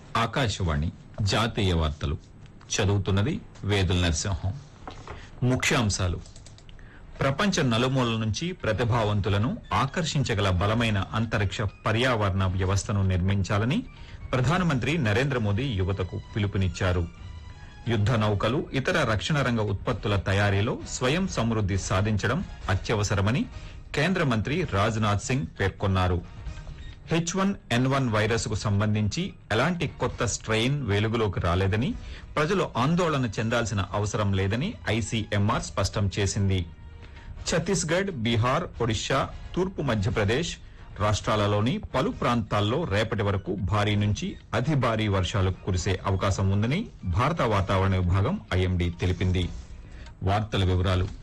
ఆకాశవాణి జాతీయ వార్తలు చదువుతున్నది వేదుల నరసింహం ముఖ్యాంశాలు ప్రపంచ నలుమూలల నుంచి ప్రతిభావంతులను ఆకర్షించగల బలమైన అంతరిక్ష పర్యావరణ వ్యవస్థను నిర్మించాలని ప్రధానమంత్రి నరేంద్ర మోదీ యువతకు పిలుపునిచ్చారు యుద్ద నౌకలు ఇతర రక్షణ రంగ ఉత్పత్తుల తయారీలో స్వయం సమృద్ది సాధించడం అత్యవసరమని కేంద్ర మంత్రి రాజ్నాథ్ సింగ్ పేర్కొన్నారు H one N one virus కు సంబంధించి ఎలాంటి కొత్త స్ట్రెయిన్ వెలుగులోకి రాలేదని ప్రజలు ఆందోళన చెందాల్సిన అవసరం లేదని ఐసీఎంఆర్ స్పష్టం చేసింది ఛత్తీస్గఢ్ బీహార్ ఒడిశా తూర్పు మధ్యప్రదేశ్ రాష్ట్రాలలోని పలు ప్రాంతాల్లో రేపటి వరకు భారీ నుంచి అతి భారీ వర్షాలు కురిసే అవకాశం ఉందని భారత వాతావరణ విభాగం ఐఎండీ తెలిపింది వార్తల వివరాలు